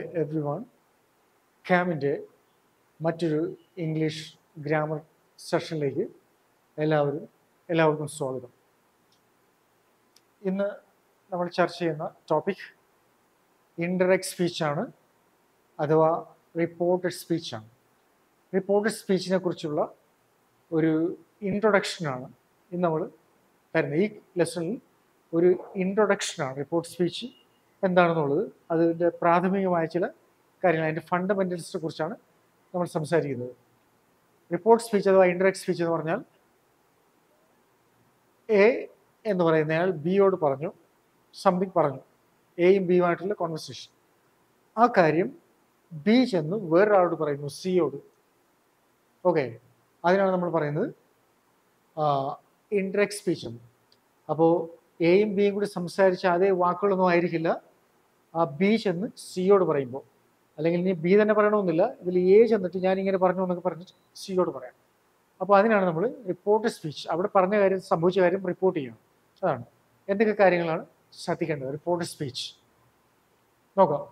every one ക്യാമിൻ്റെ മറ്റൊരു English grammar സെഷനിലേക്ക് എല്ലാവരും എല്ലാവർക്കും സ്വാഗതം ഇന്ന് നമ്മൾ ചർച്ച ചെയ്യുന്ന ടോപ്പിക് ഇൻഡയറക്റ്റ് സ്പീച്ചാണ് അഥവാ റിപ്പോർട്ടഡ് സ്പീച്ചാണ് റിപ്പോർട്ടഡ് സ്പീച്ചിനെ കുറിച്ചുള്ള ഒരു ഇൻട്രൊഡക്ഷനാണ് ഇന്ന് നമ്മൾ തരുന്നത് ഈ ലെസണിൽ ഒരു ഇൻട്രൊഡക്ഷനാണ് റിപ്പോർട്ട് സ്പീച്ച് എന്താണെന്നുള്ളത് അതിൻ്റെ പ്രാഥമികമായ ചില കാര്യങ്ങൾ അതിൻ്റെ ഫണ്ടമെൻറ്റൽസിനെ കുറിച്ചാണ് നമ്മൾ സംസാരിക്കുന്നത് റിപ്പോർട്ട് സ്പീച്ച് അഥവാ ഇൻഡയറക്റ്റ് സ്പീച്ച് എന്ന് പറഞ്ഞാൽ എ എന്ന് പറയുന്നയാൾ ബിയോട് പറഞ്ഞു സംതിങ് പറഞ്ഞു എയും ബിയുമായിട്ടുള്ള കോൺവെർസേഷൻ ആ കാര്യം ബി ചെന്ന് വേറൊരാളോട് പറയുന്നു സിയോട് ഓക്കെ അതിനാണ് നമ്മൾ പറയുന്നത് ഇൻഡയറക്റ്റ് സ്പീച്ച് എന്ന് അപ്പോൾ എയും ബിയും കൂടി സംസാരിച്ച അതേ വാക്കുകളൊന്നും ആയിരിക്കില്ല ആ ബി ചെന്ന് സിയോട് പറയുമ്പോൾ അല്ലെങ്കിൽ ഇനി ബി തന്നെ പറയണമെന്നില്ല ഇതിൽ എ ചെന്നിട്ട് ഞാൻ ഇങ്ങനെ പറഞ്ഞു എന്നൊക്കെ പറഞ്ഞിട്ട് സിയോട് പറയാം അപ്പോൾ അതിനാണ് നമ്മൾ റിപ്പോർട്ട് സ്പീച്ച് അവിടെ പറഞ്ഞ കാര്യം സംഭവിച്ച കാര്യം റിപ്പോർട്ട് ചെയ്യണം അതാണ് എന്തൊക്കെ കാര്യങ്ങളാണ് ശ്രദ്ധിക്കേണ്ടത് റിപ്പോർട്ട് സ്പീച്ച് നോക്കാം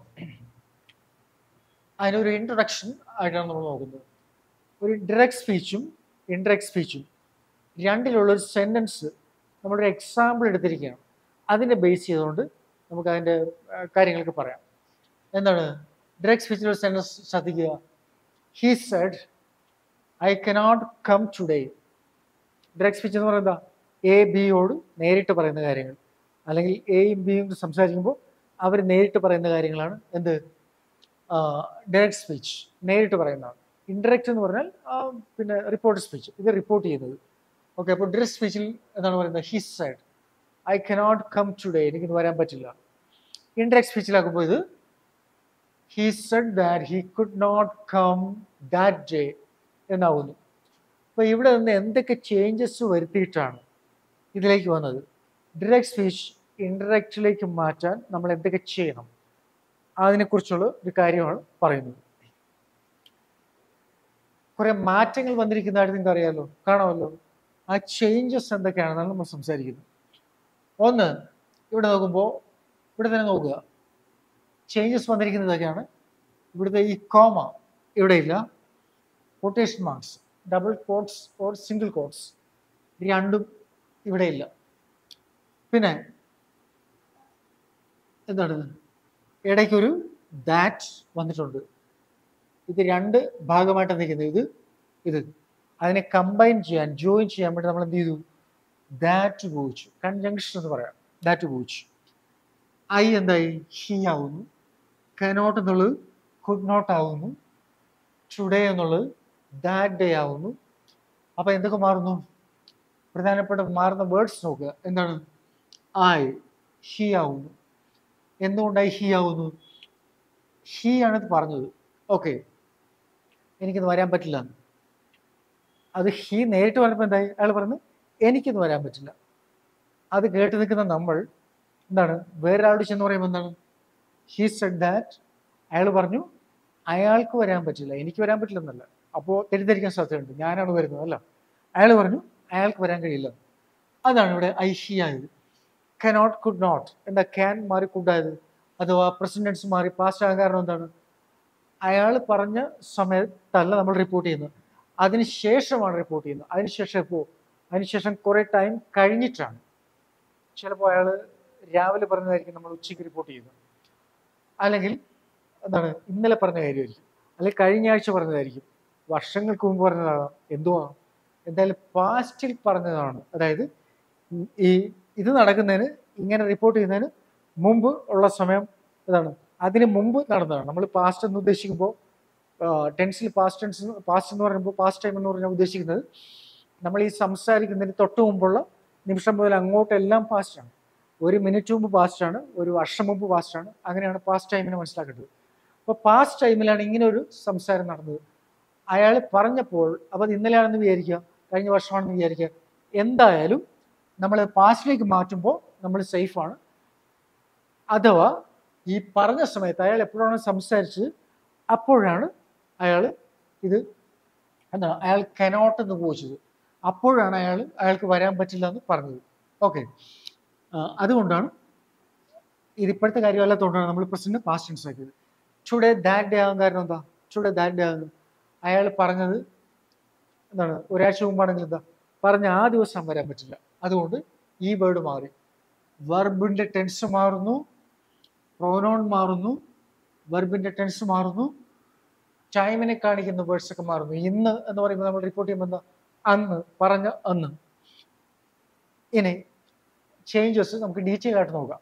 അതിനൊരു ഇൻട്രൊഡക്ഷൻ ആയിട്ടാണ് നമ്മൾ നോക്കുന്നത് ഒരു ഡയറക്റ്റ് സ്പീച്ചും ഇൻഡയറക്റ്റ് സ്പീച്ചും രണ്ടിലുള്ള ഒരു സെൻറ്റൻസ് നമ്മളൊരു എക്സാമ്പിൾ എടുത്തിരിക്കുകയാണ് അതിനെ ബേസ് ചെയ്തുകൊണ്ട് നമുക്ക് അതിൻ്റെ കാര്യങ്ങളൊക്കെ പറയാം എന്താണ് ഡയറക്റ്റ് സ്പീച്ചിൽ ഒരു സെൻറ്റൻസ് ശ്രദ്ധിക്കുക he said I cannot come today direct speech എന്ന് പറയുന്നത് എ ബിയോട് നേരിട്ട് പറയുന്ന കാര്യങ്ങൾ അല്ലെങ്കിൽ എയും ബിയും സംസാരിക്കുമ്പോൾ അവർ നേരിട്ട് പറയുന്ന കാര്യങ്ങളാണ് എന്ത് ഡയറക്റ്റ് സ്പീച്ച് നേരിട്ട് പറയുന്നതാണ് ഇൻഡയറക്റ്റ് എന്ന് പറഞ്ഞാൽ പിന്നെ റിപ്പോർട്ട് സ്പീച്ച് ഇത് റിപ്പോർട്ട് ചെയ്യുന്നത് ഓക്കെ അപ്പോൾ ഡയറക്റ്റ് സ്പീച്ചിൽ എന്താണ് പറയുന്നത് he said I cannot come today എനിക്കിന്ന് വരാൻ പറ്റില്ല ഇൻഡയറക്റ്റ് സ്പീച്ചിലാക്കുമ്പോൾ ഇത് he said that he could not come that day എന്നാവുന്നു അപ്പോൾ ഇവിടെ നിന്ന് എന്തൊക്കെ ചേഞ്ചസ് വരുത്തിയിട്ടാണ് ഇതിലേക്ക് വന്നത് ഡയറക്റ്റ് സ്പീച്ച് ഇൻഡയറക്റ്റിലേക്ക് മാറ്റാൻ നമ്മൾ എന്തൊക്കെ ചെയ്യണം അതിനെക്കുറിച്ചുള്ള ഒരു കാര്യമാണ് പറയുന്നത് കുറെ മാറ്റങ്ങൾ വന്നിരിക്കുന്നതായിട്ട് നിങ്ങൾക്ക് അറിയാമല്ലോ കാണാമല്ലോ ആ ചേഞ്ചസ് എന്തൊക്കെയാണെന്നാണ് നമ്മൾ സംസാരിക്കുന്നത് ഒന്ന് ഇവിടെ നോക്കുമ്പോൾ ഇവിടെ തന്നെ നോക്കുക ചേഞ്ചസ് വന്നിരിക്കുന്നതൊക്കെയാണ് ഇവിടുത്തെ ഈ കോമ ഇവിടെ ഇല്ല quotation marks double quotes or single quotes രണ്ടും ഇവിടെ ഇല്ല പിന്നെ എന്താണ് ഇടയ്ക്കൊരു ദാറ്റ് വന്നിട്ടുണ്ട് ഇത് രണ്ട് ഭാഗമായിട്ടാണ് നിൽക്കുന്നത് ഇത് ഇത് അതിനെ കമ്പൈൻ ചെയ്യാൻ ജോയിൻ ചെയ്യാൻ വേണ്ടി നമ്മൾ എന്ത് ചെയ്തു ദാറ്റ് ഉപയോഗിച്ചു കൺജങ്ഷൻ എന്ന് പറയാം ദാറ്റ് ഉപയോഗിച്ചു ഐ എന്തായി ഹി ആവുന്നു കനോട്ട് എന്നുള്ളത് കുഡ് നോട്ട് ആവുന്നു ടുഡേ എന്നുള്ളത് ദാറ്റ് ഡേ ആവുന്നു അപ്പം എന്തൊക്കെ മാറുന്നു പ്രധാനപ്പെട്ട മാറുന്ന വേർഡ്സ് നോക്കുക എന്താണ് ഐ ഹി ആവുന്നു എന്തുകൊണ്ടായി ഹി ആവുന്നു ഹി ആണ് ഇത് പറഞ്ഞത് ഓക്കെ എനിക്കിന്ന് വരാൻ പറ്റില്ല അത് ഹി നേരിട്ട് പറഞ്ഞപ്പോൾ എന്തായി അയാൾ പറഞ്ഞു എനിക്കിന്ന് വരാൻ പറ്റില്ല അത് കേട്ട് നിൽക്കുന്ന നമ്മൾ എന്താണ് വേറൊരാളോട് ചെന്ന് പറയുമ്പോൾ എന്താണ് ഹി സെഡ് ദാറ്റ് അയാൾ പറഞ്ഞു അയാൾക്ക് വരാൻ പറ്റില്ല എനിക്ക് വരാൻ പറ്റില്ലെന്നല്ല അപ്പോൾ തെറ്റിദ്ധരിക്കാൻ സാധ്യതയുണ്ട് ഞാനാണ് വരുന്നത് അല്ല അയാൾ പറഞ്ഞു അയാൾക്ക് വരാൻ കഴിയില്ല അതാണ് ഇവിടെ ഐ ഹി ആയത് കനോട്ട് കുഡ് നോട്ട് എന്താ ക്യാൻ മാറി കുഡായത് അഥവാ പ്രസിഡൻസ് മാറി പാസ്റ്റ് ആകാൻ കാരണം എന്താണ് അയാൾ പറഞ്ഞ സമയത്തല്ല നമ്മൾ റിപ്പോർട്ട് ചെയ്യുന്നത് അതിന് ശേഷമാണ് റിപ്പോർട്ട് ചെയ്യുന്നത് അതിനുശേഷം ഇപ്പോൾ അതിനുശേഷം കുറേ ടൈം കഴിഞ്ഞിട്ടാണ് ചിലപ്പോൾ അയാൾ രാവിലെ പറഞ്ഞതായിരിക്കും നമ്മൾ ഉച്ചയ്ക്ക് റിപ്പോർട്ട് ചെയ്യുന്നത് അല്ലെങ്കിൽ എന്താണ് ഇന്നലെ പറഞ്ഞ കാര്യമായിരിക്കും അല്ലെങ്കിൽ കഴിഞ്ഞ ആഴ്ച പറഞ്ഞതായിരിക്കും വർഷങ്ങൾക്ക് മുമ്പ് പറഞ്ഞതാകാം എന്തുവാ എന്തായാലും പാസ്റ്റിൽ പറഞ്ഞതാണ് അതായത് ഈ ഇത് നടക്കുന്നതിന് ഇങ്ങനെ റിപ്പോർട്ട് ചെയ്യുന്നതിന് മുമ്പ് ഉള്ള സമയം ഇതാണ് അതിന് മുമ്പ് നടന്നതാണ് നമ്മൾ പാസ്റ്റ് എന്ന് ഉദ്ദേശിക്കുമ്പോൾ ടെൻസിൽ പാസ്റ്റ് ടെൻസ് പാസ്റ്റ് എന്ന് പറയുമ്പോൾ പാസ്റ്റ് ടൈം എന്ന് പറഞ്ഞാൽ ഉദ്ദേശിക്കുന്നത് നമ്മൾ ഈ സംസാരിക്കുന്നതിന് തൊട്ട് മുമ്പുള്ള നിമിഷം മുതൽ അങ്ങോട്ടെല്ലാം പാസ്റ്റാണ് ഒരു മിനിറ്റ് മുമ്പ് പാസ്റ്റാണ് ഒരു വർഷം മുമ്പ് പാസ്റ്റാണ് അങ്ങനെയാണ് പാസ്റ്റ് ടൈമിനെ മനസ്സിലാക്കേണ്ടത് അപ്പോൾ പാസ്റ്റ് ടൈമിലാണ് ഇങ്ങനെ ഒരു സംസാരം നടന്നത് അയാൾ പറഞ്ഞപ്പോൾ അപ്പോൾ അത് ഇന്നലെയാണെന്ന് വിചാരിക്കുക കഴിഞ്ഞ വർഷമാണെന്ന് വിചാരിക്കുക എന്തായാലും നമ്മൾ പാസ്റ്റിലേക്ക് മാറ്റുമ്പോൾ നമ്മൾ സേഫാണ് അഥവാ ഈ പറഞ്ഞ സമയത്ത് അയാൾ എപ്പോഴാണ് സംസാരിച്ചത് അപ്പോഴാണ് അയാൾ ഇത് എന്താണ് അയാൾ കനോട്ട് എന്ന് ഉപയോഗിച്ചത് അപ്പോഴാണ് അയാൾ അയാൾക്ക് വരാൻ പറ്റില്ല എന്ന് പറഞ്ഞത് ഓക്കെ അതുകൊണ്ടാണ് ഇത് ഇപ്പോഴത്തെ കാര്യമല്ലാത്തതുകൊണ്ടാണ് നമ്മൾ പ്രസന്റ് പാസ്റ്റ് ടെൻസ് ആക്കിയത് ടുഡേ ദാറ്റ് ഡേ ആകാൻ കാരണം എന്താ ടുഡേ ദാറ്റ് ഡേ ആകുന്നു അയാൾ പറഞ്ഞത് എന്താണ് ഒരാഴ്ച മുമ്പാണെങ്കിൽ എന്താ പറഞ്ഞ ആ ദിവസം വരാൻ പറ്റില്ല അതുകൊണ്ട് ഈ വേർഡ് മാറി വെർബിന്റെ ടെൻസ് മാറുന്നു പ്രോനോൺ മാറുന്നു വെർബിന്റെ ടെൻസ് മാറുന്നു ടൈമിനെ കാണിക്കുന്ന വേർഡ്സ് ഒക്കെ മാറുന്നു ഇന്ന് എന്ന് പറയുമ്പോൾ നമ്മൾ റിപ്പോർട്ട് ചെയ്യുമ്പോൾ എന്താ അന്ന് പറഞ്ഞ അന്ന് ഇനി ചേഞ്ചസ് നമുക്ക് ഡീറ്റെയിൽ ആയിട്ട് നോക്കാം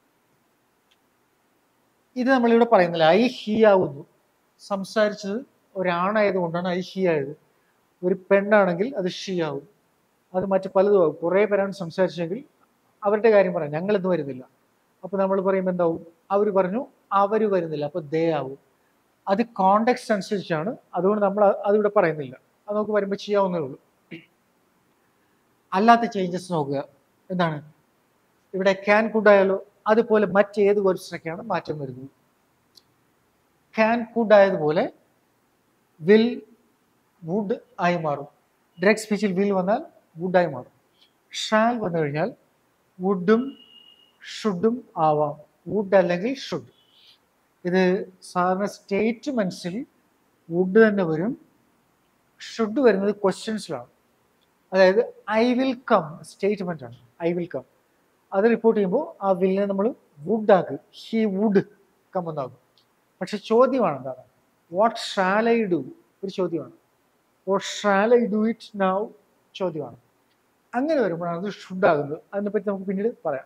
ഇത് നമ്മളിവിടെ പറയുന്നില്ല ഐ ഹി ആവുന്നു സംസാരിച്ചത് ഒരാണായത് കൊണ്ടാണ് ഐ ഹി ആയത് ഒരു പെണ്ണാണെങ്കിൽ അത് ഷീ ആവും അത് മറ്റു പലതും ആവും കുറേ പേരാണ് സംസാരിച്ചെങ്കിൽ അവരുടെ കാര്യം പറയാം ഞങ്ങൾ ഇന്ന് വരുന്നില്ല അപ്പൊ നമ്മൾ പറയുമ്പോൾ എന്താവും അവർ പറഞ്ഞു അവർ വരുന്നില്ല അപ്പൊ ദേ ആവും അത് കോണ്ടെക്സ്റ്റ് അനുസരിച്ചാണ് അതുകൊണ്ട് നമ്മൾ അ- അതിവിടെ പറയുന്നില്ല അത് നമുക്ക് വരുമ്പോൾ ചെയ്യാവുന്നേ ഉള്ളൂ അല്ലാത്ത ചേഞ്ചസ് നോക്കുക എന്താണ് ഇവിടെ ക്യാൻ കുഡ് ആയാലോ അതുപോലെ മറ്റേത് വേർഡ്സിനൊക്കെയാണ് മാറ്റം വരുന്നത് ക്യാൻ കുഡ് ആയതുപോലെ വിൽ വുഡ് ആയി മാറും ഡയറക്ട് സ്പീച്ചിൽ വിൽ വന്നാൽ വുഡ് ആയി മാറും ഷാൽ വന്നു കഴിഞ്ഞാൽ വുഡും ഷുഡും ആവാം വുഡ് അല്ലെങ്കിൽ ഷുഡ് ഇത് സാധാരണ സ്റ്റേറ്റ്മെന്റ്സിൽ വുഡ് തന്നെ വരും ഷുഡ് വരുന്നത് ക്വസ്റ്റ്യൻസിലാണ് അതായത് ഐ വിൽ കം സ്റ്റേറ്റ്മെന്റ് ആണ് ഐ വിൽ കം അത് റിപ്പോർട്ട് ചെയ്യുമ്പോൾ ആ വില്ലിനെ നമ്മൾ വുഡ് ആക്കും ഹി വുഡ് കം എന്നാകും പക്ഷെ ചോദ്യമാണ് എന്താണ് വാട്ട് ഷാൽ ഐ ഡു ഒരു ചോദ്യമാണ് what shall I do it now ചോദ്യമാണ് അങ്ങനെ വരുമ്പോഴാണ് അത് ഷുഡ് ആകുന്നത് അതിനെപ്പറ്റി നമുക്ക് പിന്നീട് പറയാം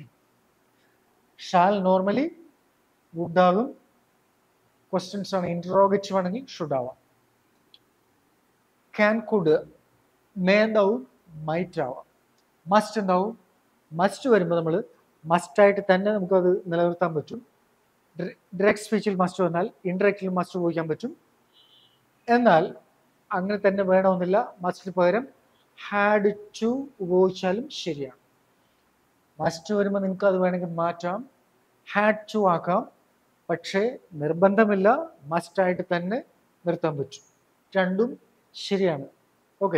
ഷാൽ നോർമലി വുഡ് ആകും ക്വസ്റ്റ്യൻസ് ആണ് ഇൻട്രോഗേറ്റീവ് ആണെങ്കിൽ ഷുഡ് ആവാം ക്യാൻ കുഡ് മേ എന്താവും മൈറ്റ് ആവാം മസ്റ്റ് എന്താവും മസ്റ്റ് വരുമ്പോൾ നമ്മൾ മസ്റ്റായിട്ട് തന്നെ നമുക്കത് നിലനിർത്താൻ പറ്റും ഡയറക്റ്റ് സ്പീച്ചിൽ മസ്റ്റ് വന്നാൽ ഇൻഡയറക്റ്റിൽ മസ്റ്റ് ഉപയോഗിക്കാൻ പറ്റും എന്നാൽ അങ്ങനെ തന്നെ വേണമെന്നില്ല മസ്റ്റിന് പകരം ഹാഡ് ടു ഉപയോഗിച്ചാലും ശരിയാണ് മസ്റ്റ് വരുമ്പോൾ നിങ്ങൾക്ക് അത് വേണമെങ്കിൽ മാറ്റാം ഹാഡ് ടു ആക്കാം പക്ഷേ നിർബന്ധമില്ല മസ്റ്റായിട്ട് തന്നെ നിർത്താൻ പറ്റും രണ്ടും ശരിയാണ് ഓക്കെ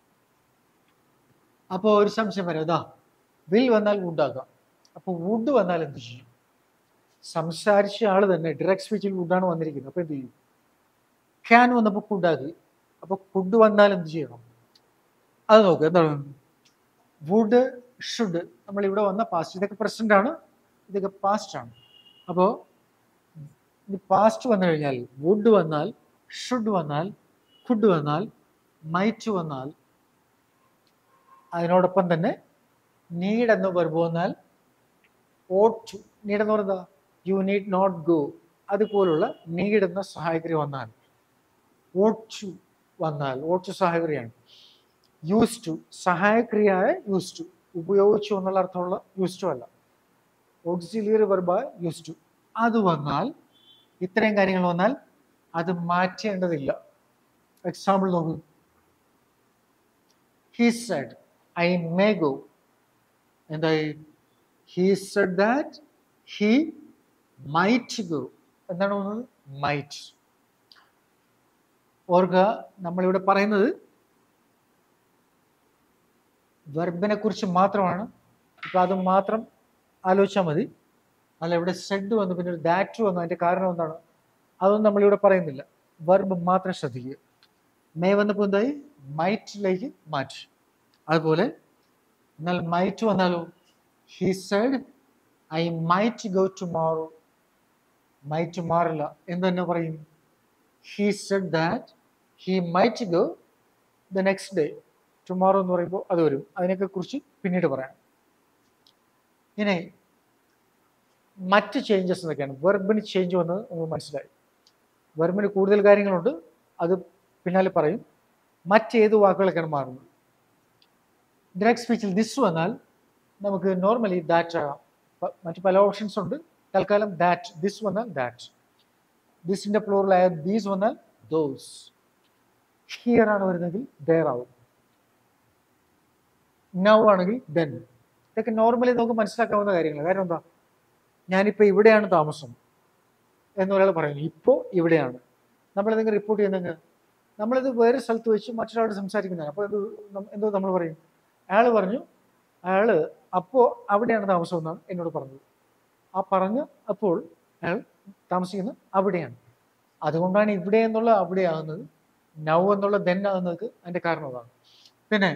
അപ്പോൾ ഒരു സംശയം വരാം ഇതാ വിൽ വന്നാൽ വുഡ് ആക്കാം അപ്പോൾ വുഡ് വന്നാൽ എന്ത് ചെയ്യും സംസാരിച്ച ആൾ തന്നെ ഡയറക്ട് സ്പീച്ചിൽ വുഡാണ് വന്നിരിക്കുന്നത് അപ്പോൾ എന്ത് ചെയ്യും ക്യാൻ വന്നപ്പോൾ കുഡാക്കി അപ്പോൾ കുഡ് വന്നാൽ എന്ത് ചെയ്യണം അത് നോക്കുക എന്താണ് വുഡ് ഷുഡ് നമ്മൾ ഇവിടെ വന്ന പാസ്റ്റ് ഇതൊക്കെ പ്രസന്റ് ആണ് ഇതൊക്കെ പാസ്റ്റ് ആണ് അപ്പോൾ പാസ്റ്റ് വന്നു കഴിഞ്ഞാൽ വുഡ് വന്നാൽ ഷുഡ് വന്നാൽ കുഡ് വന്നാൽ മൈറ്റ് വന്നാൽ അതിനോടൊപ്പം തന്നെ നീഡ് എന്ന വെർബ് വന്നാൽ ഓട്ട് ടു നീഡ് എന്ന് പറയുന്നത് യു നീഡ് നോട്ട് ഗോ അതുപോലുള്ള നീഡ് എന്ന സഹായകരി വന്നാൽ ഓട്ട് ടു വന്നാൽ ഓട്ട് ടു സഹായകരിയാണ് യൂസ് ടു സഹായക്രിയായ യൂസ് ടു ഉപയോഗിച്ചു എന്നുള്ള അർത്ഥമുള്ള യൂസ് ടു അല്ല ഓക്സിലിയറി വെർബായ യൂസ് ടു അത് വന്നാൽ ഇത്രയും കാര്യങ്ങൾ വന്നാൽ അത് മാറ്റേണ്ടതില്ല എക്സാമ്പിൾ നോക്കൂ he said I may go എന്തായി he said that he might go എന്താണ് പറയുന്നത് മൈറ്റ് ഓർക്കുക നമ്മളിവിടെ പറയുന്നത് വെർബിനെ കുറിച്ച് മാത്രമാണ് ഇപ്പൊ അത് മാത്രം ആലോചിച്ചാൽ മതി അല്ല ഇവിടെ സെഡ് വന്നു പിന്നെ ഒരു ദാറ്റ് വന്നു അതിന്റെ കാരണം എന്താണ് അതൊന്നും നമ്മളിവിടെ പറയുന്നില്ല വെർബ് മാത്രം ശ്രദ്ധിക്കുക മേ വന്നപ്പോൾ എന്തായി മൈറ്റിലേക്ക് മാറ്റി അതുപോലെ എന്നാൽ മൈറ്റ് വന്നാലോ he said I might go tomorrow might മാറില്ല എന്ന് തന്നെ പറയും he said that he might go the next day tomorrow എന്ന് പറയുമ്പോൾ അത് വരും അതിനൊക്കെ കുറിച്ച് പിന്നീട് പറയാം ഇനി മറ്റ് ചേഞ്ചസ് എന്തൊക്കെയാണ് വെർബിന് ചേഞ്ച് വന്നത് നമുക്ക് മനസ്സിലായി വെർബിന് കൂടുതൽ കാര്യങ്ങളുണ്ട് അത് പിന്നാലെ പറയും മറ്റേത് വാക്കുകളൊക്കെയാണ് മാറുന്നത് ഡയറക്ട് സ്പീച്ചിൽ ദിസ് വന്നാൽ നമുക്ക് നോർമലി ദാറ്റ് ആകാം പ- മറ്റ് പല ഓപ്ഷൻസ് ഉണ്ട് തൽക്കാലം ദാറ്റ് ദിസ് വന്നാൽ ദാറ്റ് ദിസിന്റെ പ്ലൂറലായ ദീസ് വന്നാൽ ദോസ് ഹിയർ ആണ് വരുന്നതെങ്കിൽ ദർ ആവും നൗ ആണെങ്കിൽ ദെൻ ഇതൊക്കെ നോർമലി നമുക്ക് മനസ്സിലാക്കാവുന്ന കാര്യങ്ങൾ കാരണം എന്താ ഞാനിപ്പോൾ ഇവിടെയാണ് താമസം എന്ന് ഒരാൾ പറയുന്നു ഇപ്പോൾ ഇവിടെയാണ് നമ്മളെന്തെങ്കിലും റിപ്പോർട്ട് ചെയ്യുന്നെങ്കിൽ നമ്മളിത് വേറെ സ്ഥലത്ത് വെച്ച് മറ്റൊരാളോട് സംസാരിക്കുന്നതാണ് അപ്പോൾ ഇത് നം- എന്തോ നമ്മൾ പറയും അയാൾ പറഞ്ഞു അയാൾ അപ്പോൾ അവിടെയാണ് താമസം എന്നാണ് എന്നോട് പറഞ്ഞത് ആ പറഞ്ഞ അപ്പോൾ അയാൾ താമസിക്കുന്നത് അവിടെയാണ് അതുകൊണ്ടാണ് ഇവിടെ എന്നുള്ള അവിടെ ആകുന്നത് നൗ എന്നുള്ള ദെൻ ആകുന്നത് അതിന്റെ കാരണം അതാണ് പിന്നെ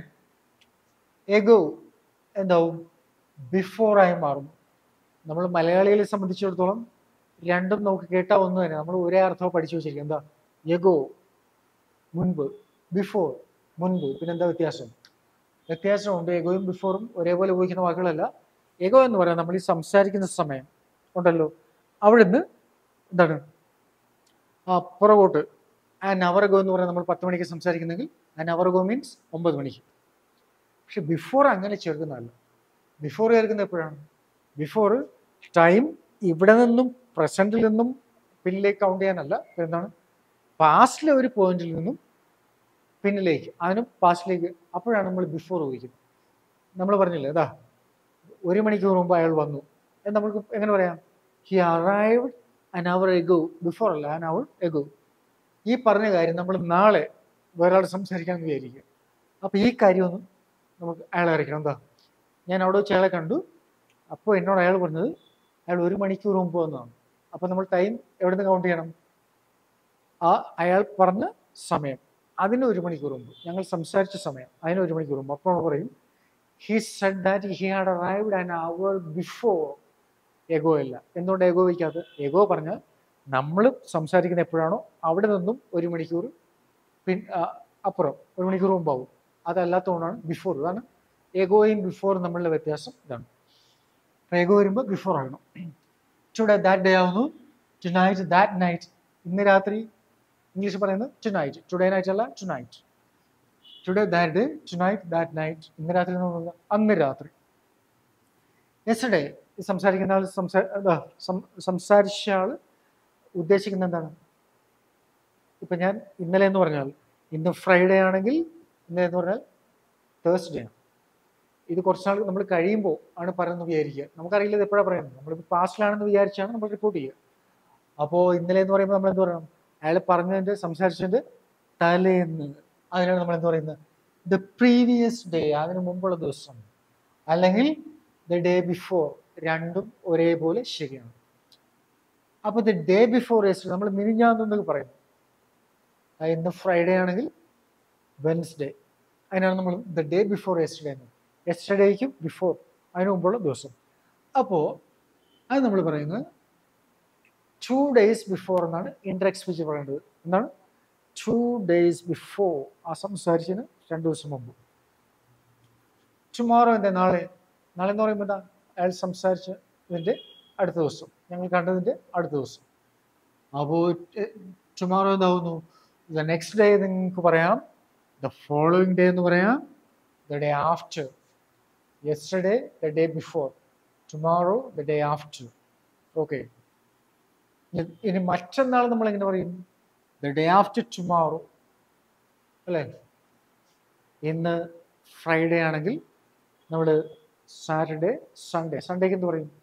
എഗോ എന്താവും ബിഫോർ ആയി മാറും നമ്മൾ മലയാളികളെ സംബന്ധിച്ചിടത്തോളം രണ്ടും നമുക്ക് കേട്ടാ ഒന്ന് തന്നെ നമ്മൾ ഒരേ അർത്ഥം പഠിച്ചു വെച്ചിരിക്കും എന്താ എഗോ മുൻപ് ബിഫോർ മുൻപ് പിന്നെന്താ വ്യത്യാസം വ്യത്യാസമുണ്ട് എഗോയും ബിഫോറും ഒരേപോലെ ഉപയോഗിക്കുന്ന വാക്കുകളല്ല എഗോ എന്ന് പറയാൻ നമ്മൾ ഈ സംസാരിക്കുന്ന സമയം ഉണ്ടല്ലോ അവിടുന്ന് എന്താണ് ആ പുറകോട്ട് ആൻ അവർ ഗോ എന്ന് പറയാൻ നമ്മൾ പത്ത് മണിക്ക് സംസാരിക്കുന്നെങ്കിൽ ആൻ അവർ ഗോ മീൻസ് ഒമ്പത് മണിക്ക് പക്ഷെ ബിഫോർ അങ്ങനെ ചേർക്കുന്നതല്ല ബിഫോർ ചേർക്കുന്നത് എപ്പോഴാണ് ബിഫോർ ടൈം ഇവിടെ നിന്നും പ്രസന്റിൽ നിന്നും പിന്നിലേക്ക് കൗണ്ട് ചെയ്യാനല്ല എന്താണ് പാസ്റ്റിലെ ഒരു പോയിന്റിൽ നിന്നും പിന്നിലേക്ക് അതിനും പാസ്റ്റിലേക്ക് അപ്പോഴാണ് നമ്മൾ ബിഫോർ ഉപയോഗിക്കുന്നത് നമ്മൾ പറഞ്ഞില്ലേ അതാ ഒരു മണിക്കൂർ മുമ്പ് അയാൾ വന്നു എന്ന് നമുക്ക് എങ്ങനെ പറയാം ഹി അറൈവ്ഡ് അൻ അവർ എഗോ ബിഫോർ അല്ല അൻ അവർ എഗോ ഈ പറഞ്ഞ കാര്യം നമ്മൾ നാളെ വേറൊരാൾ സംസാരിക്കാൻ വിചാരിക്കും അപ്പോൾ ഈ കാര്യമൊന്നും നമുക്ക് അയാളെ അറിയിക്കണം എന്താ ഞാൻ അവിടെ വെച്ച് അയാളെ കണ്ടു അപ്പോൾ എന്നോട് അയാൾ പറഞ്ഞത് അയാൾ ഒരു മണിക്കൂർ മുമ്പ് വന്നതാണ് അപ്പോൾ നമ്മൾ ടൈം എവിടെ നിന്ന് കൗണ്ട് ചെയ്യണം ആ അയാൾ പറഞ്ഞ സമയം അതിന് ഒരു മണിക്കൂർ മുമ്പ് ഞങ്ങൾ സംസാരിച്ച സമയം അതിന് ഒരു മണിക്കൂർ മുമ്പ് അപ്പോൾ നമ്മൾ പറയും he said that he had arrived an hour before ago അല്ല എന്തുകൊണ്ട് എഗോ വയ്ക്കാത്തത് എഗോ പറഞ്ഞാൽ നമ്മൾ സംസാരിക്കുന്ന എപ്പോഴാണോ അവിടെ നിന്നും ഒരു മണിക്കൂർ പിൻ ആ, അപ്പുറം ഒരു മണിക്കൂർ മുമ്പാവും അതല്ലാത്തതുകൊണ്ടാണ് ബിഫോർ ഇതാണ് എഗോയും ബിഫോർ തമ്മിലുള്ള വ്യത്യാസം ഇതാണ് എഗോ വരുമ്പോൾ ബിഫോർ ആകണം ടുഡേ ദാറ്റ് ഡേ ആവുന്നു ടു നൈറ്റ് ദാറ്റ് നൈറ്റ് ഇന്ന് രാത്രി ഇംഗ്ലീഷ് പറയുന്നത് ടു നൈറ്റ് ടുഡേ നൈറ്റ് അല്ല tonight today that day tonight that night ഇന്ന് രാത്രി എന്ന് പറയുന്നത് അന്ന് രാത്രി യെസ്റ്റർഡേ സംസാരിക്കുന്ന ആൾ സംസാ എന്താ, സം- സംസാരിച്ച ആൾ ഉദ്ദേശിക്കുന്നത് എന്താണ് ഇപ്പൊ ഞാൻ ഇന്നലെ എന്ന് പറഞ്ഞാൽ ഇന്ന് ഫ്രൈഡേ ആണെങ്കിൽ ഇന്നലെ എന്ന് പറഞ്ഞാൽ തേഴ്സ്ഡേ ആണ് ഇത് കുറച്ചാൾ നമ്മൾ കഴിയുമ്പോൾ ആണ് പറയുന്നത് വിചാരിക്കുക നമുക്കറിയില്ല ഇത് എപ്പോഴാണ് പറയുന്നത് നമ്മളിപ്പോൾ പാസ്റ്റിലാണെന്ന് വിചാരിച്ചാണ് നമ്മൾ റിപ്പോർട്ട് ചെയ്യുക അപ്പോൾ ഇന്നലെ എന്ന് പറയുമ്പോൾ നമ്മൾ എന്ത് പറയണം അയാൾ പറഞ്ഞതിന്റെ സംസാരിച്ചതിന്റെ തലേന്ന് അതിനാണ് നമ്മൾ എന്ത് പറയുന്നത് ദ പ്രീവിയസ് ഡേ അതിന് മുമ്പുള്ള ദിവസം അല്ലെങ്കിൽ ദ ഡേ ബിഫോർ രണ്ടും ഒരേപോലെ ശരിയാണ് അപ്പൊ ദ ഡേ ബിഫോർ യെസ്റ്റർഡേ നമ്മൾ മിനിഞ്ഞാന്നൊക്കെ പറയുന്നു ആ, ഇന്ന് ഫ്രൈഡേ ആണെങ്കിൽ വെൻസ്ഡേ അതിനാണ് നമ്മൾ ദ ഡേ ബിഫോർ യെസ്റ്റർഡേ എന്ന് യെസ്റ്റർഡേക്കും ബിഫോർ അതിന് മുമ്പുള്ള ദിവസം അപ്പോൾ അത് നമ്മൾ പറയുന്നത് ടു ഡേയ്സ് ബിഫോർ എന്നാണ് ഇൻഡയറക്ട് സ്പീച്ച് പറയേണ്ടത് എന്താണ് ടു ഡേയ്സ് ബിഫോർ ആ സംസാരിച്ചതിന് രണ്ട് ദിവസം മുമ്പ് ടുമോറോ എന്താ നാളെ നാളെ എന്ന് പറയുമ്പോൾ എന്താ അയാൾ സംസാരിച്ച ഇതിൻ്റെ അടുത്ത ദിവസം ഞങ്ങൾ കണ്ടതിൻ്റെ അടുത്ത ദിവസം അപ്പോൾ ടുമോറോ എന്താവുന്നു ദ നെക്സ്റ്റ് ഡേ നിങ്ങൾക്ക് പറയാം ദ ഫോളോയിങ് ഡേ എന്ന് പറയാം the day after yesterday the day before tomorrow the day after okay ഇനി മറ്റന്നാൾ നമ്മൾ എങ്ങനെ പറയും ദ ഡേ ആഫ്റ്റർ ടുമോറോ അല്ലേ ഇന്ന് ഫ്രൈഡേ ആണെങ്കിൽ നമ്മൾ സാറ്റർഡേ സൺഡേ സൺഡേക്ക് എന്ത് പറയും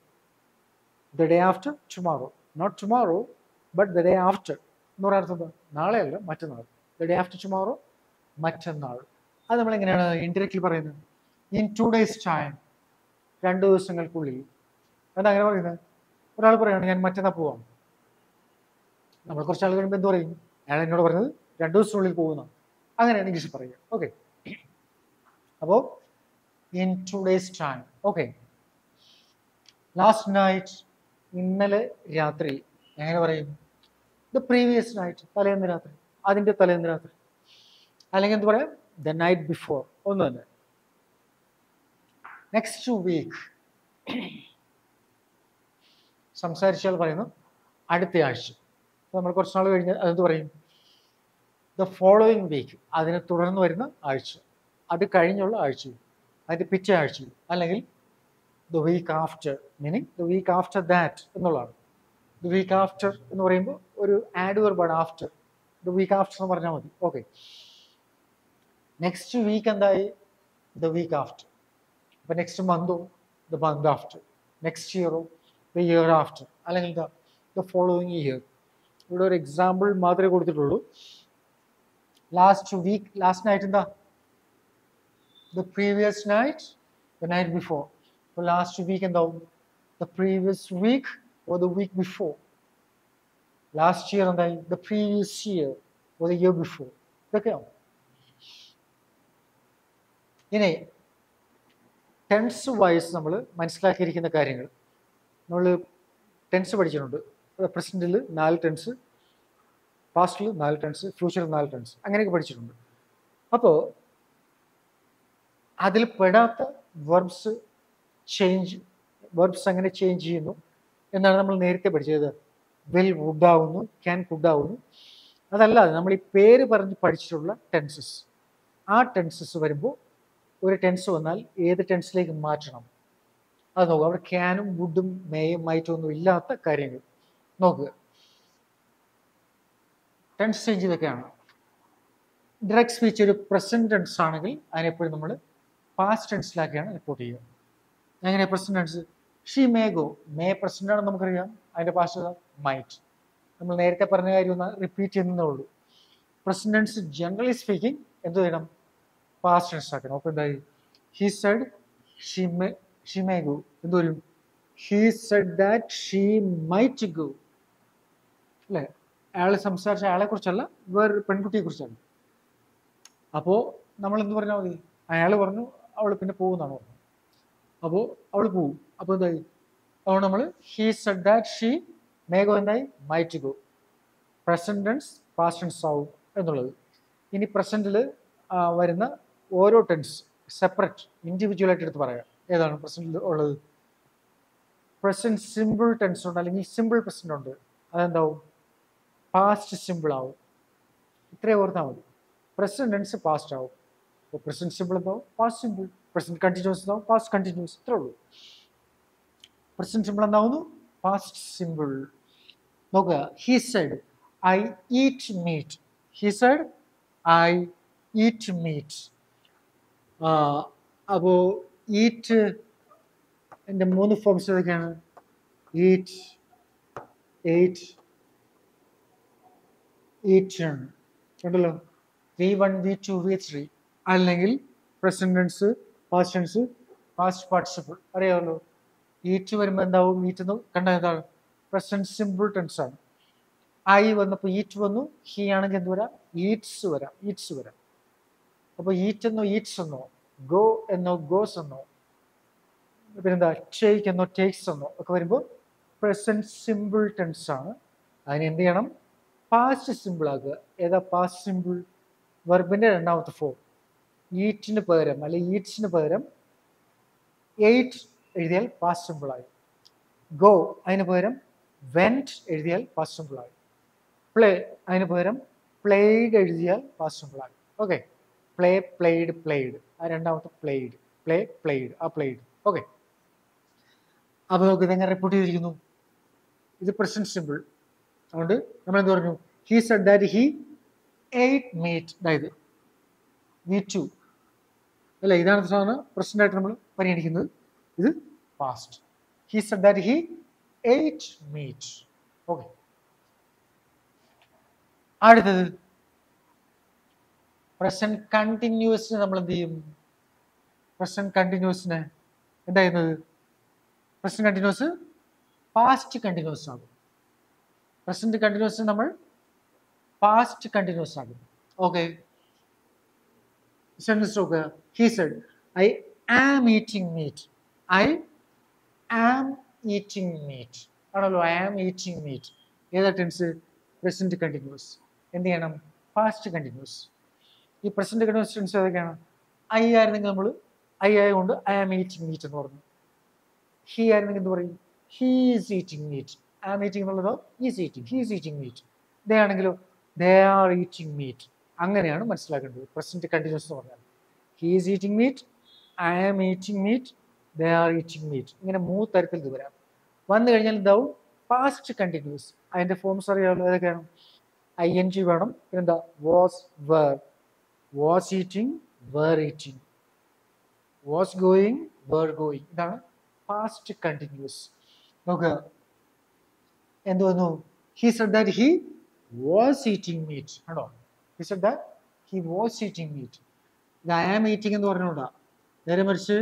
the day after tomorrow not tomorrow but the day after എന്ന് പറയാൻ അർത്ഥം എന്താ നാളെയല്ല മറ്റന്നാൾ ദ ഡേ ആഫ്റ്റർ ടുമോറോ മറ്റന്നാൾ അത് നമ്മൾ എങ്ങനെയാണ് ഇൻഡയറക്റ്റ്ലി പറയുന്നത് ഇൻ ടു ഡേയ്സ് ടൈം രണ്ട് ദിവസങ്ങൾക്കുള്ളിൽ എന്താ അങ്ങനെ പറയുന്നത് ഒരാൾ പറയാണ് ഞാൻ മറ്റന്നാൾ പോവാം നമ്മൾ കുറച്ച് ആൾ കഴിയുമ്പോൾ എന്ത് പറയും അയാൾ എന്നോട് പറഞ്ഞത് രണ്ട് ദിവസത്തിനുള്ളിൽ പോകുന്ന അങ്ങനെയാണ് ഇംഗ്ലീഷ് പറയുക ഓക്കെ അപ്പോൾ in two days time okay last night ഇന്നലെ രാത്രി എങ്ങനെ പറയും ദ പ്രീവിയസ് നൈറ്റ് തലേന്ന് രാത്രി അതിൻ്റെ തലേന്ന് രാത്രി അല്ലെങ്കിൽ എന്ത് പറയാം ദ നൈറ്റ് ബിഫോർ ഒന്ന് തന്നെ നെക്സ്റ്റ് വീക്ക് സംസാരിച്ചാൽ പറയുന്നു അടുത്ത ആഴ്ച അപ്പൊ നമ്മൾ കുറച്ച് നാൾ കഴിഞ്ഞ് അതെന്ത് പറയും ദ ഫോളോയിങ് വീക്ക് അതിനെ തുടർന്ന് വരുന്ന ആഴ്ച അത് കഴിഞ്ഞുള്ള ആഴ്ചയിൽ അതിന്റെ പിറ്റേ ആഴ്ചയിൽ അല്ലെങ്കിൽ the week after meaning the week after that എന്നുള്ളതാണ് ദ വീക്ക് ആഫ്റ്റർ എന്ന് പറയുമ്പോൾ ഒരു ആഡ് വെർബാണ് ആഫ്റ്റർ ദ വീക്ക് ആഫ്റ്റർ എന്ന് പറഞ്ഞാൽ മതി ഓക്കെ നെക്സ്റ്റ് വീക്ക് എന്തായി ദ വീക്ക് ആഫ്റ്റർ അപ്പൊ നെക്സ്റ്റ് മന്തോ ദ മന്ത് ആഫ്റ്റർ നെക്സ്റ്റ് ഇയറോ ദ ഇയർ ആഫ്റ്റർ അല്ലെങ്കിൽ ദ ദ ഫോളോയിങ് ഇയർ ഇവിടെ ഒരു എക്സാമ്പിൾ മാത്രമേ കൊടുത്തിട്ടുള്ളൂ ലാസ്റ്റ് വീക്ക് ലാസ്റ്റ് നൈറ്റ് എന്താ the previous night the night before അപ്പോൾ ലാസ്റ്റ് വീക്ക് എന്താവും the previous week or the week before last year എന്തായി the previous year the year before ഇതൊക്കെയാണ് ഇനി ടെൻസ് വൈസ് നമ്മൾ മനസ്സിലാക്കിയിരിക്കുന്ന കാര്യങ്ങൾ നമ്മൾ ടെൻസ് പഠിച്ചിട്ടുണ്ട് പ്രസൻറ്റിൽ നാല് ടെൻസ് പാസ്റ്റിൽ നാല് ടെൻസ് ഫ്യൂച്ചറിൽ നാല് ടെൻസ് അങ്ങനെയൊക്കെ പഠിച്ചിട്ടുണ്ട് അപ്പോൾ അതിൽ പെടാത്ത വെർബ്സ് ചേഞ്ച് വെർബ്സ് എങ്ങനെ ചേഞ്ച് ചെയ്യുന്നു എന്നാണ് നമ്മൾ നേരത്തെ പഠിച്ചത് വിൽ വുഡാവുന്നു ക്യാൻ കുഡാവുന്നു അതല്ലാതെ നമ്മൾ ഈ പേര് പറഞ്ഞ് പഠിച്ചിട്ടുള്ള ടെൻസസ് ആ ടെൻസസ് വരുമ്പോൾ ഒരു ടെൻസ് വന്നാൽ ഏത് ടെൻസിലേക്ക് മാറ്റണം അത് നോക്കുക അവിടെ ക്യാനും വുഡും മേയും മൈറ്റും ഒന്നും ഇല്ലാത്ത കാര്യങ്ങൾ നോക്കുക ടെൻസ് ചേഞ്ച് ഇതൊക്കെയാണ് ഡയറക്റ്റ് സ്പീച്ച് ഒരു പ്രസന്റ് ടെൻസ് ആണെങ്കിൽ അതിനെപ്പോഴും നമ്മൾ പാസ്റ്റ് ടെൻസിലാക്കിയാണ് റിപ്പോർട്ട് ചെയ്യുക എങ്ങനെ present tense she may go may present ആണെന്ന് നമുക്കറിയാം അതിന്റെ പാസ്റ്റ് മൈറ്റ് നമ്മൾ നേരത്തെ പറഞ്ഞ കാര്യം ഒന്ന് റിപ്പീറ്റ് ചെയ്യുന്നതേ ഉള്ളൂ പ്രസന്റ് ടെൻസ് ജനറലി സ്പീക്കിംഗ് എന്ത് ചെയ്യണം പാസ്റ്റ് ടെൻസ് ആക്കണം അപ്പോൾ എന്തായി he said she may she may go എന്ത് വരും he said that she might go അല്ലേ അയാൾ സംസാരിച്ച അയാളെ കുറിച്ചല്ല വേറൊരു പെൺകുട്ടിയെ കുറിച്ചാണ് അപ്പോൾ നമ്മൾ എന്ത് പറഞ്ഞാൽ മതി അയാൾ പറഞ്ഞു അവൾ പിന്നെ പോകുന്നതാണ് പറഞ്ഞത് അപ്പോൾ അവൾ പോവും അപ്പോൾ എന്തായി അപ്പോൾ നമ്മൾ he said that she may go എന്തായി might go present tense past tense ആവും എന്നുള്ളത് ഇനി പ്രസന്റിൽ വരുന്ന ഓരോ ടെൻസ് സെപ്പറേറ്റ് ഇൻഡിവിജ്വൽ ആയിട്ട് എടുത്ത് പറയാം ഏതാണ് പ്രസന്റിൽ ഉള്ളത് പ്രസന്റ് സിമ്പിൾ ടെൻസ് ഉണ്ട് അല്ലെങ്കിൽ സിമ്പിൾ പ്രസന്റ് ഉണ്ട് അതെന്താവും പാസ്റ്റ് സിമ്പിൾ ആവും ഇത്രയും ഓർത്താൽ മതി പ്രസന്റ് ടെൻസ് പാസ്റ്റ് ആവും അപ്പോൾ പ്രസന്റ് സിമ്പിൾ എന്താവും പാസ്റ്റ് സിമ്പിൾ പ്രസന്റ് കണ്ടിന്യൂസ് എന്താവും പാസ്റ്റ് കണ്ടിന്യൂസ് ഇത്രേ ഉള്ളൂ പ്രസന്റ് സിമ്പിൾ എന്താവുന്നു പാസ്റ്റ് സിമ്പിൾ നോക്കുക he said I eat meat he said I eat meat അപ്പോൾ ഈറ്റ് എൻ്റെ മൂന്ന് ഫോംസ് ഏതൊക്കെയാണ് ഈറ്റ് എയ്റ്റ് ഈറ്റ് ഉണ്ടല്ലോ V one V two V three അല്ലെങ്കിൽ present tense past tense past participle അറിയാമല്ലോ eat വരുമ്പോൾ എന്താവും ഈറ്റ് എന്ന് കണ്ട എന്താണ് പ്രസന്റ് സിമ്പിൾ ടെൻസ് ആണ് ഐ വന്നപ്പോൾ ഈറ്റ് വന്നു ഹി ആണെങ്കിൽ എന്ത് വരാം ഈറ്റ്സ് വരാം ഈറ്റ്സ് വരാം അപ്പോൾ ഈറ്റ് എന്നോ ഈറ്റ്സ് എന്നോ ഗോ എന്നോ ഗോസ് എന്നോ പിന്നെന്താ ടേക്ക് എന്നോ ടേക്സ് എന്നോ ഒക്കെ വരുമ്പോൾ പ്രസന്റ് സിമ്പിൾ ടെൻസ് ആണ് അതിന് എന്ത് ചെയ്യണം പാസ്റ്റ് സിമ്പിൾ ആക്കുക ഏതാ പാസ്റ്റ് സിമ്പിൾ വെർബിന്റെ രണ്ടാമത്തെ ഫോം ഈറ്റിന് പകരം അല്ലെ ഈറ്റ്സിന് പകരം എയ്റ്റ് എഴുതിയാൽ പാസ്റ്റ് സിമ്പിൾ ആയി ഗോ അതിന് പകരം വെൻറ്റ് എഴുതിയാൽ പാസ്റ്റ് സിമ്പിൾ ആയി പ്ലേ അതിന് പകരം പ്ലേഡ് എഴുതിയാൽ പാസ്റ്റ് സിമ്പിൾ ആയി ഓക്കെ പ്ലേ പ്ലേഡ് പ്ലേഡ് ആ രണ്ടാമത്തെ പ്ലേഡ് പ്ലേ പ്ലേഡ് ആ പ്ലേഡ് ഓക്കെ അപ്പോൾ നമുക്ക് ഇതെങ്ങനെ റിപ്പോർട്ട് ചെയ്തിരിക്കുന്നു ഇത് പ്രസന്റ് സിമ്പിൾ അതുകൊണ്ട് നമ്മൾ എന്ത് പറഞ്ഞു he said that he ate meat അതായത് വി ടു അല്ല ഇതാണ് സാധനം പ്രസന്റ് ആയിട്ട് നമ്മൾ പരിഗണിക്കുന്നത് ഇത് past he said that he ate meat okay അടുത്തത് പ്രസന്റ് കണ്ടിന്യൂസിന് നമ്മൾ എന്ത് ചെയ്യും പ്രസന്റ് കണ്ടിന്യൂസിന് എന്താ ചെയ്യുന്നത് പ്രസന്റ് കണ്ടിന്യൂസ് പാസ്റ്റ് കണ്ടിന്യൂസ് ആകും പ്രസന്റ് കണ്ടിന്യൂസ് നമ്മൾ പാസ്റ്റ് കണ്ടിന്യൂസ് ആകും ഓക്കെ സെൻറ്റൻസ് നോക്കുക he said I am eating meat I am eating meat ആണല്ലോ ഐ ആം ഈറ്റിംഗ് മീറ്റ് ഏതാ ടെൻസ് പ്രസന്റ് കണ്ടിന്യൂസ് എന്ത് ചെയ്യണം പാസ്റ്റ് കണ്ടിന്യൂസ് ഈ പ്രസന്റ് കണ്ടിന്യൂസ് ടെൻസ് ഏതൊക്കെയാണ് ഐ ആയിരുന്നെങ്കിൽ നമ്മൾ ഐ ആയതുകൊണ്ട് ഐ ആം ഈറ്റിംഗ് മീറ്റ് എന്ന് പറഞ്ഞു ഹി ആയിരുന്നെങ്കിൽ എന്ത് പറയും he is eating meat am eating എന്നുള്ളതോ is eating he's eating meat they ആണെങ്കിലോ ദേ ആർ ഈറ്റിംഗ് മീറ്റ് അങ്ങനെയാണ് മനസ്സിലാക്കേണ്ടത് പ്രസന്റ് കണ്ടിന്യൂസ് എന്ന് പറഞ്ഞാൽ he is eating meat I am eating meat they are eating meat ഇങ്ങനെ മൂന്ന് തരത്തിൽ ഇത് വരാം വന്നു കഴിഞ്ഞാൽ എന്താവും പാസ്റ്റ് കണ്ടിന്യൂസ് അതിന്റെ ഫോംസ് അറിയാമല്ലോ ഏതൊക്കെയാണ് ഐ എൻ ജി വേണം പിന്നെന്താ was were was eating were eating was going were going ഇതാണ് പാസ്റ്റ് കണ്ടിന്യൂസ് നോക്കുക എന്ത് വന്നു he said that he was eating meat ആണോ he said that he was eating meat ഇത് ഐ ആം ഈറ്റിംഗ് എന്ന് പറഞ്ഞുകൊണ്ടാ നേരെ മറിച്ച്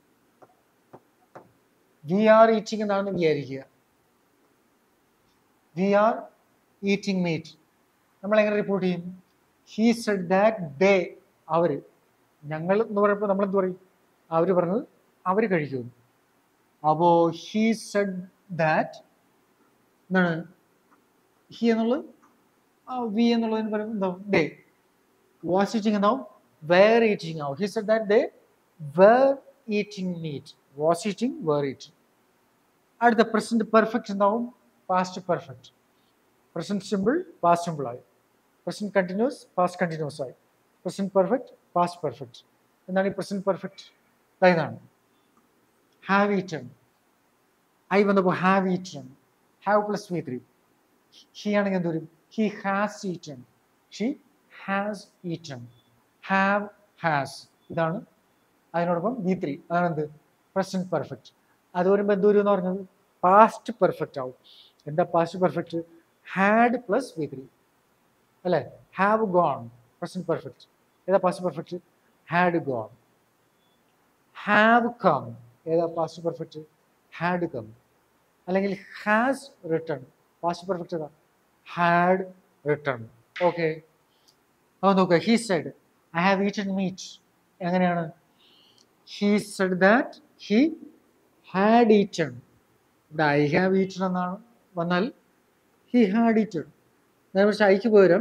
വി ആർ ഈറ്റിംഗ് എന്നാണ് വിചാരിക്കുക വി ആർ ഈറ്റിംഗ് മീറ്റ് നമ്മൾ എങ്ങനെ റിപ്പോർട്ട് ചെയ്യും ഹീ സെഡ് ദാറ്റ് ഡേ അവർ ഞങ്ങൾ എന്ന് പറയുമ്പോൾ നമ്മൾ എന്ത് പറയും അവർ പറഞ്ഞത് അവർ കഴിക്കുന്നു അപ്പോൾ ഹീ സെഡ് ദാറ്റ് എന്താണ് ഹി എന്നുള്ളത് വി എന്നുള്ളതിന് പറയുന്നത് എന്താവും ഡേ വാസ് ഈറ്റിംഗ് എന്താവും വേർ ഈറ്റിംഗ് ആവും he said that they were eating meat was eating were eating അടുത്ത പ്രസന്റ് പെർഫെക്റ്റ് എന്താവും past perfect present simple past simple ആയി പ്രസന്റ് കണ്ടിന്യൂസ് പാസ്റ്റ് കണ്ടിന്യൂസ് ആയി പ്രസന്റ് പെർഫെക്റ്റ് പാസ്റ്റ് പെർഫെക്റ്റ് എന്താണ് ഈ present perfect ഇതാണ് have eaten I വന്നപ്പോൾ have eaten have plus V three he ആണെങ്കിൽ എന്ത് വരും he has eaten she has eaten have has ഇതാണ് അതിനോടൊപ്പം വി ത്രീ അതാണ് എന്ത് പ്രസന്റ് പെർഫെക്റ്റ് അത് വരുമ്പോൾ എന്ത് വരും എന്ന് പറഞ്ഞത് പാസ്റ്റ് പെർഫെക്റ്റ് ആവും എന്താ past perfect had plus V three അല്ലേ ഹാവ് ഗോൺ പ്രസന്റ് പെർഫെക്റ്റ് ഏതാ past perfect had gone have come ഏതാ പാസ്റ്റ് പെർഫെക്റ്റ് ഹാഡ് കം അല്ലെങ്കിൽ ഹാസ് റിട്ടേൺ പാസ്റ്റ് പെർഫെക്റ്റ് ഏതാ ഹാഡ് റിട്ടേൺ ഓക്കെ അപ്പോൾ നോക്കുക he said I have eaten meat എങ്ങനെയാണ് he said that he had eaten I have eaten എന്നാണ് വന്നാൽ he had eaten നേരെ പക്ഷെ ഐക്ക് പകരം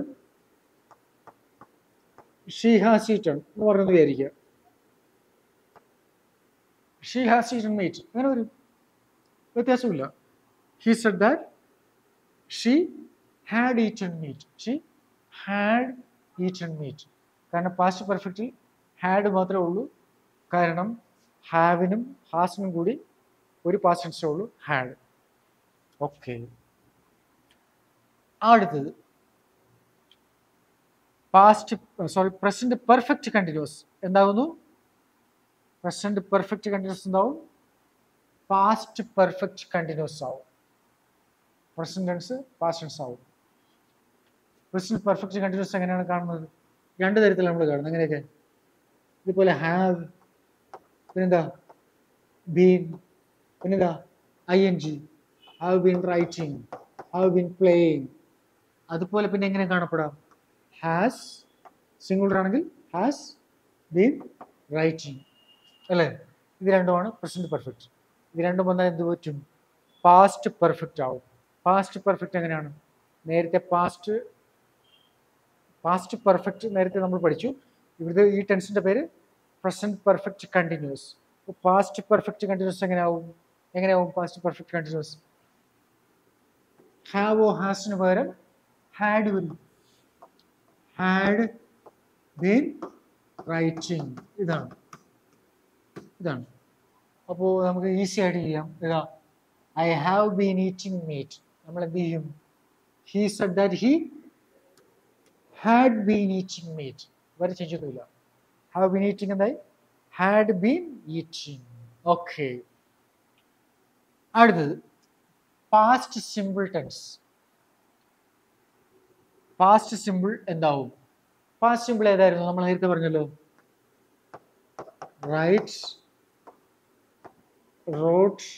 ഷീ ഹാസ് ഈറ്റൺ എന്ന് പറഞ്ഞത് വിചാരിക്കുക ഷീ ഹാസ് ഈറ്റൺ മീറ്റ് അങ്ങനെ വരും വ്യത്യാസമില്ല he said that she had eaten meat she had eaten meat കാരണം പാസ്റ്റ് പെർഫെക്റ്റിൽ ഹാഡ് മാത്രമേ ഉള്ളൂ കാരണം ഹാവിനും ഹാസിനും കൂടി ഒരു പാസ്റ്റ് ടെൻസേ ഉള്ളൂ ഹാഡ് ഓക്കെ അടുത്തത് past sorry present perfect continuous എന്താകുന്നു പ്രസന്റ് പെർഫെക്റ്റ് കണ്ടിന്യൂസ് എന്താവും പാസ്റ്റ് പെർഫെക്റ്റ് കണ്ടിന്യൂസ് ആവും പ്രസന്റ് ടെൻസ് പാസ്റ്റ് ടെൻസ് ആവും പ്രസന്റ് പെർഫെക്റ്റ് കണ്ടിന്യൂസ് എങ്ങനെയാണ് കാണുന്നത് രണ്ട് തരത്തിൽ നമ്മൾ കാണുന്നത് എങ്ങനെയൊക്കെ ഇതുപോലെ ഹാവ് പിന്നെന്താ ബീൻ പിന്നെന്താ I N G have been writing have been playing അതുപോലെ പിന്നെ എങ്ങനെ കാണപ്പെടാം ഹാസ് സിംഗുലർ ആണെങ്കിൽ ഹാസ് ബീൻ റൈറ്റിംഗ് അല്ലേ ഇത് രണ്ടുമാണ് പ്രസന്റ് പെർഫെക്റ്റ് ഇത് രണ്ടും വന്നാൽ എന്ത് പറ്റും പാസ്റ്റ് പെർഫെക്റ്റ് ആവും പാസ്റ്റ് പെർഫെക്റ്റ് എങ്ങനെയാണ് നേരത്തെ പാസ്റ്റ് പാസ്റ്റ് പെർഫെക്റ്റ് നേരത്തെ നമ്മൾ പഠിച്ചു ഇവിടുത്തെ ഈ ടെൻസിന്റെ പേര് present perfect continuous past perfect continuous എങ്ങനെയാവും എങ്ങനെയാവും past perfect continuous have or ഹാസിന് പകരം ഹാഡ് വരും ഹാഡ് ബീൻ റൈറ്റിംഗ് ഇതാണ് ഇതാണ് അപ്പോൾ നമുക്ക് ഈസി ആയിട്ട് ചെയ്യാം ഇതാ I have been eating meat നമ്മൾ എന്ത് ചെയ്യും he said that he had been eating meat വേറെ ചേഞ്ച് ഒന്നുമില്ല ഹാവ് ബീൻ ഈറ്റിംഗ് എന്തായി ഹാഡ് ബീൻ ഈറ്റിംഗ് ഓക്കെ അടുത്തത് past simple tense past simple എന്താവും പാസ്റ്റ് സിമ്പിൾ ഏതായിരുന്നു നമ്മൾ നേരത്തെ പറഞ്ഞല്ലോ റൈറ്റ് റോട്ട്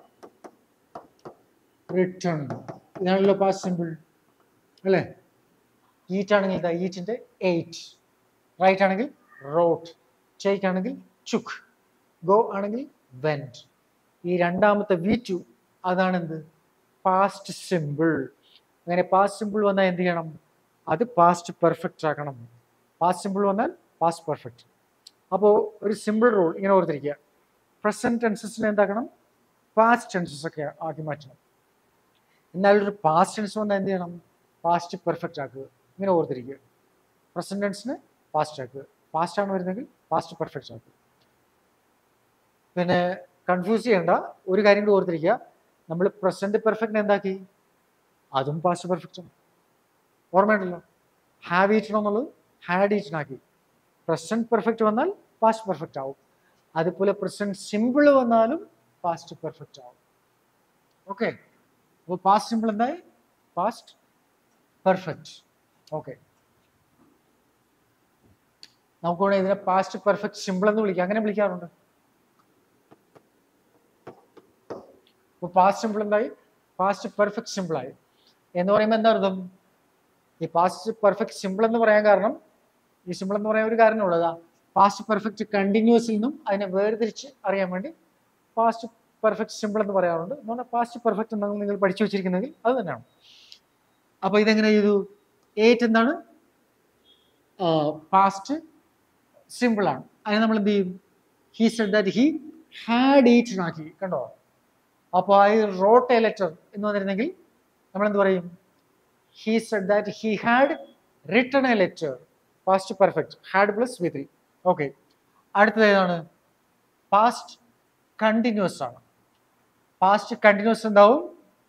റിട്ടേൺ ഇതാണല്ലോ പാസ്റ്റ് സിമ്പിൾ അല്ലേ ഈറ്റ് ആണെങ്കിൽ ഇതാ ഈറ്റിന്റെ എയ്റ്റ് റൈറ്റ് ആണെങ്കിൽ റോട്ട് ചേക്ക് ആണെങ്കിൽ ചുക്ക് ഗോ ആണെങ്കിൽ വെന്റ് ഈ രണ്ടാമത്തെ വി ടു അതാണ് എന്ത് പാസ്റ്റ് സിമ്പിൾ അങ്ങനെ പാസ്റ്റ് സിമ്പിൾ വന്നാൽ എന്ത് ചെയ്യണം അത് പാസ്റ്റ് പെർഫെക്റ്റ് ആക്കണം പാസ്റ്റ് സിമ്പിൾ വന്നാൽ പാസ്റ്റ് പെർഫെക്റ്റ് അപ്പോൾ ഒരു സിമ്പിൾ റൂൾ ഇങ്ങനെ ഓർത്തിരിക്കുക പ്രസന്റ് ടെൻസസിനെ എന്താക്കണം പാസ്റ്റ് ടെൻസസ് ഒക്കെ ആക്കി മാറ്റണം എന്നാൽ ഒരു പാസ്റ്റ് ടെൻസ് വന്നാൽ എന്ത് ചെയ്യണം പാസ്റ്റ് പെർഫെക്റ്റ് ആക്കുക ഇങ്ങനെ ഓർത്തിരിക്കുക പ്രസന്റ് ടെൻസിനെ പാസ്റ്റ് ആക്കുക പാസ്റ്റ് ആണ് വരുന്നെങ്കിൽ പാസ്റ്റ് പെർഫെക്റ്റ് ആക്കുക പിന്നെ കൺഫ്യൂസ് ചെയ്യേണ്ട ഒരു കാര്യം കൂടി ഓർത്തിരിക്കുക നമ്മൾ പ്രസന്റ് പെർഫെക്റ്റ് എന്താക്കി അതും പാസ്റ്റ് പെർഫെക്റ്റ് ആണ് ഓർമ്മയുണ്ടല്ലോ ഹാവ് ഈറ്റൺ എന്നുള്ളത് ഹാഡ് ഈറ്റൺ ആക്കി പ്രസന്റ് പെർഫെക്റ്റ് വന്നാൽ പാസ്റ്റ് പെർഫെക്റ്റ് ആവും അതുപോലെ പ്രസന്റ് സിമ്പിൾ വന്നാലും പാസ്റ്റ് പെർഫെക്റ്റ് ആവും ഓക്കെ അപ്പോൾ പാസ്റ്റ് സിമ്പിൾ എന്തായി പാസ്റ്റ് പെർഫെക്റ്റ് ഓക്കെ നമുക്ക് വേണമെങ്കിൽ ഇതിനെ പാസ്റ്റ് പെർഫെക്റ്റ് സിമ്പിൾ എന്ന് വിളിക്കാം അങ്ങനെ വിളിക്കാറുണ്ട് അപ്പോൾ പാസ്റ്റ് സിമ്പിൾ എന്തായി പാസ്റ്റ് പെർഫെക്റ്റ് സിമ്പിൾ ആയി എന്ന് പറയുമ്പോൾ എന്താ അർത്ഥം ഈ പാസ്റ്റ് പെർഫെക്റ്റ് സിമ്പിൾ എന്ന് പറയാൻ കാരണം ഈ സിമ്പിൾ എന്ന് പറയാൻ ഒരു കാരണമുള്ളതാ പാസ്റ്റ് പെർഫെക്റ്റ് കണ്ടിന്യൂസിൽ നിന്നും അതിനെ വേർതിരിച്ച് അറിയാൻ വേണ്ടി പാസ്റ്റ് പെർഫെക്റ്റ് സിമ്പിൾ എന്ന് പറയാറുണ്ട് എന്ന് പറഞ്ഞാൽ പാസ്റ്റ് പെർഫെക്റ്റ് എന്തെങ്കിലും നിങ്ങൾ പഠിച്ചു വെച്ചിരിക്കുന്നെങ്കിൽ അത് തന്നെയാണ് അപ്പോൾ ഇതെങ്ങനെ ചെയ്തു എയ്റ്റ് എന്താണ് പാസ്റ്റ് സിമ്പിൾ ആണ് അതിന് നമ്മൾ എന്ത് ചെയ്യും he said that he had eaten ആക്കി കണ്ടോ അപ്പോൾ ഐ റോട്ട് എ ലെറ്റർ എന്ന് വന്നിരുന്നെങ്കിൽ നമ്മൾ എന്ത് പറയും he said that he had written a letter past perfect had plus V three okay അടുത്തത് ഏതാണ് പാസ്റ്റ് കണ്ടിന്യൂസ് ആണ് പാസ്റ്റ് കണ്ടിന്യൂസ് എന്താവും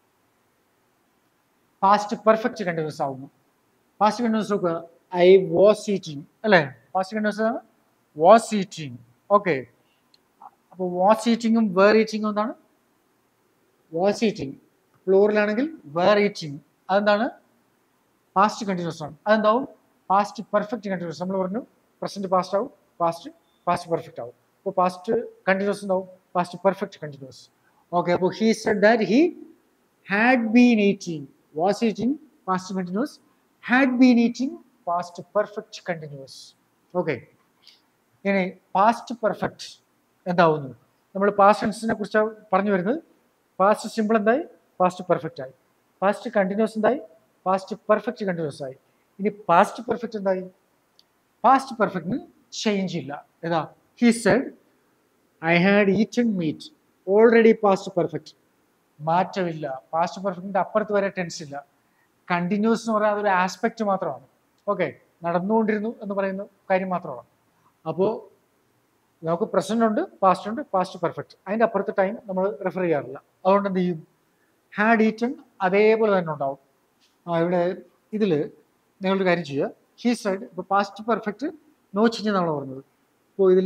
പാസ്റ്റ് പെർഫെക്റ്റ് കണ്ടിന്യൂസ് ആവുന്നു പാസ്റ്റ് കണ്ടിന്യൂസ് നോക്കുക ഐ വാസ് ഈറ്റിംഗ് അല്ലേ പാസ്റ്റ് കണ്ടിന്യൂസ് ആണ് വാസ് ഈറ്റിംഗ് ഓക്കെ അപ്പോൾ was ഈറ്റിങ്ങും വേർ ഈറ്റിങ്ങും എന്താണ് വാസ് ഈറ്റിംഗ് ഫ്ലോറിലാണെങ്കിൽ വേർ ഈറ്റിംഗ് അതെന്താണ് പാസ്റ്റ് കണ്ടിന്യൂസ് ആണ് അതെന്താവും പാസ്റ്റ് പെർഫെക്റ്റ് കണ്ടിന്യൂസ് നമ്മൾ പറഞ്ഞു പ്രസന്റ് പാസ്റ്റ് ആവും പാസ്റ്റ് പാസ്റ്റ് പെർഫെക്റ്റ് ആവും അപ്പോൾ പാസ്റ്റ് കണ്ടിന്യൂസ് ഉണ്ടാവും പാസ്റ്റ് പെർഫെക്റ്റ് കണ്ടിന്യൂസ് ഓക്കെ അപ്പോൾ he said that he had been eating was eating past continuous had been eating past perfect continuous okay ഇനി past perfect എന്താവുന്നു നമ്മൾ past ടെൻസിനെ കുറിച്ച് പറഞ്ഞു വരുന്നത് പാസ്റ്റ് സിമ്പിൾ എന്തായി പാസ്റ്റ് പെർഫെക്റ്റ് ആയി പാസ്റ്റ് കണ്ടിന്യൂസ് എന്തായി പാസ്റ്റ് പെർഫെക്റ്റ് കണ്ടിന്യൂസ് ആയി ഇനി പാസ്റ്റ് പെർഫെക്റ്റ് എന്തായി പാസ്റ്റ് പെർഫെക്റ്റിന് ചേഞ്ച് ഇല്ല ഏതാ he said I had eaten meat already past perfect മാറ്റമില്ല പാസ്റ്റ് പെർഫെക്റ്റിന്റെ അപ്പുറത്ത് വരെ ടെൻസ് ഇല്ല കണ്ടിന്യൂസ് എന്ന് പറയാൻ അതൊരു ആസ്പെക്റ്റ് മാത്രമാണ് ഓക്കെ നടന്നുകൊണ്ടിരുന്നു എന്ന് പറയുന്ന കാര്യം മാത്രമാണ് അപ്പോൾ നമുക്ക് പ്രസന്റ് ഉണ്ട് പാസ്റ്റ് ഉണ്ട് പാസ്റ്റ് പെർഫെക്റ്റ് അതിന്റെ അപ്പുറത്തെ ടൈം നമ്മൾ റെഫർ ചെയ്യാറില്ല അതുകൊണ്ട് എന്ത് ചെയ്യും ഹാഡ് ഈറ്റൺ അതേപോലെ തന്നെ ഉണ്ടാവും ആ ഇവിടെ ഇതിൽ നിങ്ങളൊരു കാര്യം ചെയ്യുക ഹീ സൈഡ് ഇപ്പോൾ പാസ്റ്റ് പെർഫെക്റ്റ് നോ ചേഞ്ച് എന്നാണ് പറഞ്ഞത് അപ്പോൾ ഇതിൽ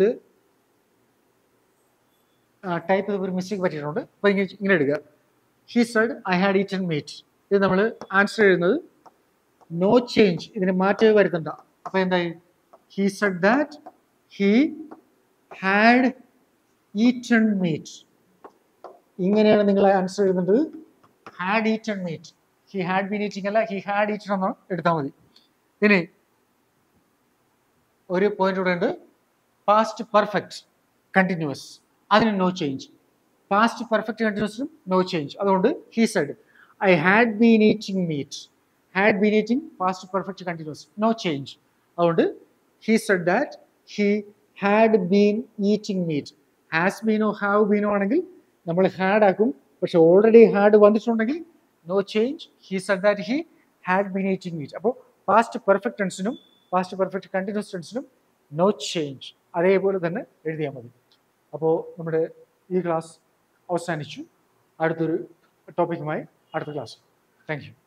ടൈപ്പ് ഒരു മിസ്റ്റേക്ക് പറ്റിയിട്ടുണ്ട് അപ്പോൾ ഇങ്ങനെ ഇങ്ങനെ എടുക്കുക he said I had eaten meat ഇത് നമ്മൾ ആൻസർ എഴുതുന്നത് നോ ചേഞ്ച് ഇതിന് മാറ്റം വരുത്തണ്ട അപ്പോൾ എന്തായി he said that he had eaten meat ഇങ്ങനെയാണ് നിങ്ങൾ ആൻസർ എഴുതേണ്ടത് had eaten meat he had been eating അല്ല ഹി ഹാഡ് ഈറ്റൺ എന്ന് എടുത്താൽ മതി ഇനി ഒരു പോയിന്റ് കൂടെ ഉണ്ട് പാസ്റ്റ് പെർഫെക്റ്റ് കണ്ടിന്യൂസ് അതിന് നോ ചേഞ്ച് പാസ്റ്റ് പെർഫെക്റ്റ് കണ്ടിന്യൂസിനും നോ ചേഞ്ച് അതുകൊണ്ട് he said I had been eating meat had been eating past perfect continuous no change അതുകൊണ്ട് he said that he had been eating meet has ബീനോ have ബീനോ ആണെങ്കിൽ നമ്മൾ had ആക്കും പക്ഷെ already had വന്നിട്ടുണ്ടെങ്കിൽ no change he said that he had been eating meat അപ്പോൾ past perfect ടെൻസിനും പാസ്റ്റ് പെർഫെക്റ്റ് കണ്ടിന്യൂസ് ടെൻസിനും നോ ചേഞ്ച് അതേപോലെ തന്നെ എഴുതിയാൽ മതി അപ്പോൾ നമ്മുടെ ഈ ക്ലാസ് അവസാനിച്ചു അടുത്തൊരു ടോപ്പിക്കുമായി അടുത്ത ക്ലാസ് താങ്ക് യു